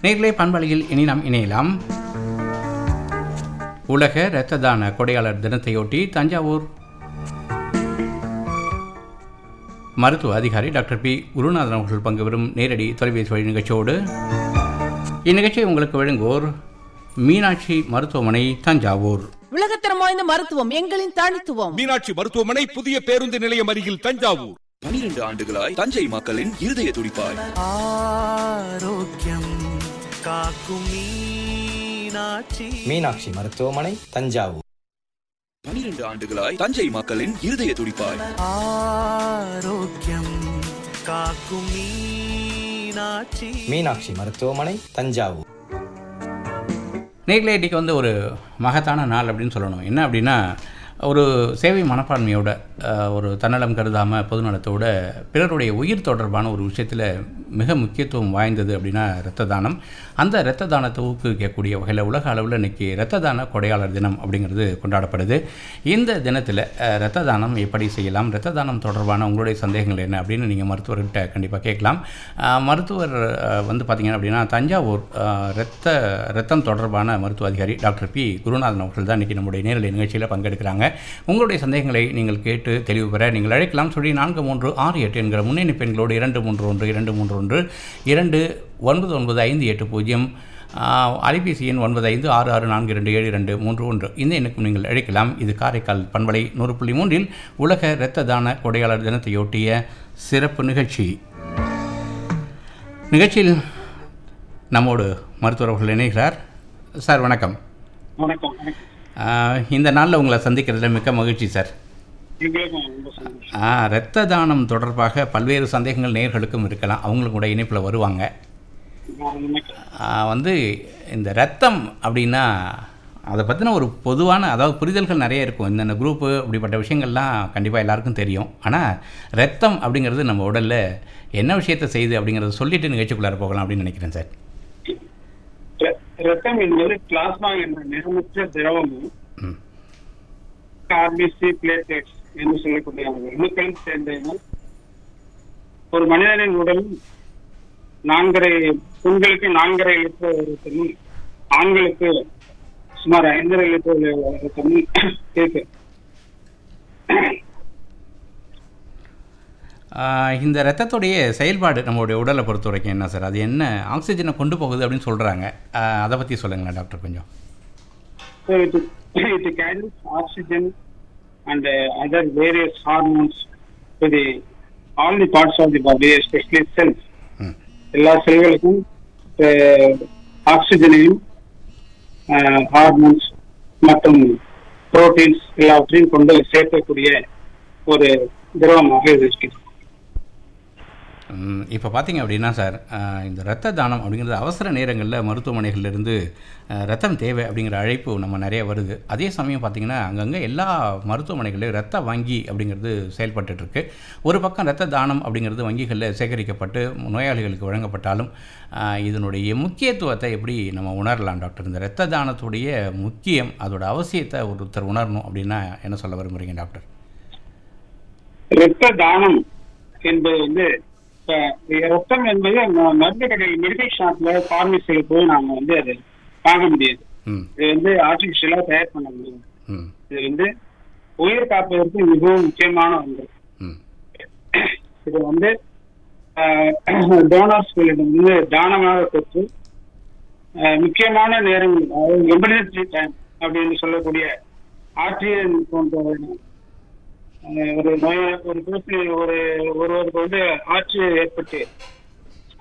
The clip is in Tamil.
நேர்களை பண்பலையில் இனி நாம் இணையலாம் உலக இரத்த தான கொடையாளர் தினத்தையொட்டி தஞ்சாவூர் மருத்துவ அதிகாரி டாக்டர் பி குருநாதன் அவர்கள் பங்கு பெறும் நேரடி தொலைபேசி வழி நிகழ்ச்சியோடு இந்நிகழ்ச்சியை உங்களுக்கு வழங்குவோர் மீனாட்சி மருத்துவமனை தஞ்சாவூர் உலகத்தரம் வாய்ந்த மருத்துவம் எங்களின் தனித்துவம் மீனாட்சி மருத்துவமனை புதிய பேருந்து நிலையம் அருகில் தஞ்சாவூர் பனிரெண்டு ஆண்டுகளாய் தஞ்சை மக்களின் இருதய துடிப்பாய் ஆரோக்கியம் காக்கும் மீனாட்சி மீனாட்சி மருத்துவமனை தஞ்சாவூர் பனிரெண்டு ஆண்டுகளாய் தஞ்சை மக்களின் இருதய துடிப்பாய் ஆரோக்கியம் காக்கும் மீனாட்சி மீனாட்சி மருத்துவமனை தஞ்சாவூர் நேர்களை இன்றைக்கி வந்து ஒரு மகத்தான நாள் அப்படின்னு சொல்லணும் என்ன அப்படின்னா ஒரு சேவை மனப்பான்மையோட அஹ், ஒரு தன்னலம் கருதாமல் பொதுநலத்தோட பிறருடைய உயிர் தொடர்பான ஒரு விஷயத்தில் மிக முக்கியத்துவம் வாய்ந்தது அப்படின்னா இரத்த தானம் அந்த இரத்த தானத்தை ஊக்குவிக்கக்கூடிய வகையில் உலக அளவில் இன்றைக்கி இரத்த தான கொடையாளர் தினம் அப்படிங்கிறது கொண்டாடப்படுது இந்த தினத்தில் அஹ், இரத்த தானம் எப்படி செய்யலாம் இரத்த தானம் தொடர்பான உங்களுடைய சந்தேகங்கள் என்ன அப்படின்னு நீங்கள் மருத்துவர்கிட்ட கண்டிப்பாக கேட்கலாம் அஹ், மருத்துவர் அஹ், வந்து பார்த்தீங்க அப்படின்னா தஞ்சாவூர் அஹ், இரத்த இரத்தம் தொடர்பான மருத்துவ அதிகாரி டாக்டர் பி குருநாதன் அவர்கள் தான் இன்றைக்கி நம்முடைய நேரலை நிகழ்ச்சியில் பங்கெடுக்கிறாங்க உங்களுடைய சந்தேகங்களை நீங்கள் கேட்டு தெளிவு பெற நீங்கள் அழைக்கலாம் சொல்லி நான்கு மூன்று ஆறு எட்டு என்கிற முன்னணி பெண்களோடு இரண்டு மூன்று ஒன்று இரண்டு மூன்று ஒன்று இரண்டு ஒன்பது ஒன்பது ஐந்து எட்டு பூஜ்ஜியம் ஆஹ், அலைபேசி எண் ஒன்பது ஐந்து ஆறு ஆறு நான்கு இரண்டு ஏழு இரண்டு மூன்று ஒன்று இந்த எண்ணுக்கும் நீங்கள் அழைக்கலாம் இது காரைக்கால் பண்பலை நூறு புள்ளி மூன்றில் உலக இரத்த தான கொடையாளர் தினத்தையொட்டிய சிறப்பு நிகழ்ச்சி நிகழ்ச்சியில் நம்மோடு மருத்துவர் அவர்கள் இணைகிறார் சார் வணக்கம் வணக்கம் வணக்கம் ஆஹ், இந்த நாளில் உங்களை சந்திக்கிறதுல மிக்க மகிழ்ச்சி சார் எங்களுக்கும் ரொம்ப சந்தோஷம் ஆ, இரத்த தானம் தொடர்பாக பல்வேறு சந்தேகங்கள் நேர்களுக்கும் இருக்கலாம் அவங்களும் கூட இணைப்பில் வருவாங்க நான் நினைக்கிறேன் ஆ, வந்து இந்த ரத்தம் அப்படின்னா அதை பற்றின ஒரு பொதுவான அதாவது புரிதல்கள் நிறைய இருக்கும் இந்தந்த குரூப்பு அப்படிப்பட்ட விஷயங்கள்லாம் கண்டிப்பாக எல்லாருக்கும் தெரியும் ஆனால் ரத்தம் அப்படிங்கிறது நம்ம உடலில் என்ன விஷயத்தை செய்யுது அப்படிங்கிறத சொல்லிட்டு நிகழ்ச்சிக்குள்ளார போகலாம் அப்படின்னு நினைக்கிறேன் சார் ர- ரத்தம் என்பது பிளாஸ்மா என்ற நிறமற்ற திரவமும் ம் ஆர்பிசி பிளேட்லெட்ஸ் என்று சொல்லக்கூடிய அந்த அணுக்களும் சேர்ந்ததுனால் ஒரு மனிதனின் உடல் நான்கரை பெண்களுக்கு நான்கரை லிட்டர் ரத்தமும் ஆண்களுக்கு சுமார் ஐந்தரை லிட்டர் ரத்தமும் இருக்கு ஆ, இந்த ரத்தத்துடைய செயல்பாடு நம்மளுடைய உடலை பொறுத்த வரைக்கும் என்ன சார் அது என்ன ஆக்சிஜனை கொண்டு போகுது அப்படின்னு சொல்கிறாங்க அதை பற்றி சொல்லுங்களேன் டாக்டர் கொஞ்சம் So it, it carries oxygen and uh, other various hormones to the all the parts of the body, especially cells. ம் எல்லா செல்களுக்கும் ஆக்சிஜனையும் ஹார்மோன்ஸ் மற்றும் புரோட்டீன்ஸ் எல்லாவற்றையும் கொண்டு சேர்க்கக்கூடிய ஒரு திரவமாக இது இருக்கிறது இப்போ பார்த்தீங்க அப்படின்னா சார் அஹ், இந்த இரத்த தானம் அப்படிங்கிறது அவசர நேரங்களில் மருத்துவமனைகள்லேருந்து ரத்தம் தேவை அப்படிங்கிற அழைப்பு நம்ம நிறைய வருது அதே சமயம் பார்த்தீங்கன்னா அங்கங்கே எல்லா மருத்துவமனைகளிலும் ரத்த வங்கி அப்படிங்கிறது செயல்பட்டுட்டு இருக்கு ஒரு பக்கம் இரத்த தானம் அப்படிங்கிறது வங்கிகளில் சேகரிக்கப்பட்டு நோயாளிகளுக்கு வழங்கப்பட்டாலும் அஹ், இதனுடைய முக்கியத்துவத்தை எப்படி நம்ம உணரலாம் டாக்டர் இந்த இரத்த தானத்துடைய முக்கியம் அதோட அவசியத்தை ஒருத்தர் உணரணும் அப்படின்னா என்ன சொல்ல விரும்புகிறீங்க டாக்டர் இரத்த தானம் என்பது வந்து இப்ப ரத்தம் என்பது ம- மருந்து கடையில் மெடிக்கல் ஷாப்ல பார்மசியில் போய் நாம வந்து அதை வாங்க முடியாது ம் இது வந்து ஆர்டிபிஷியலா தயார் பண்ண முடியும் ம் இது வந்து உயிர் காப்பதற்கு மிகவும் முக்கியமான ஒன்று ம் இது வந்து டோனர்ஸ்களிடம் வந்து தானமாக பெற்று ஆஹ், முக்கியமான நேரங்கள் அதாவது எமர்ஜென்சி டைம் அப்படின்னு சொல்லக்கூடிய ஆக்சிஜன் போன்ற ஆஹ், ஒரு நோய ஒரு பேசி ஒரு ஒருவருக்கு வந்து ஆட்சி ஏற்பட்டு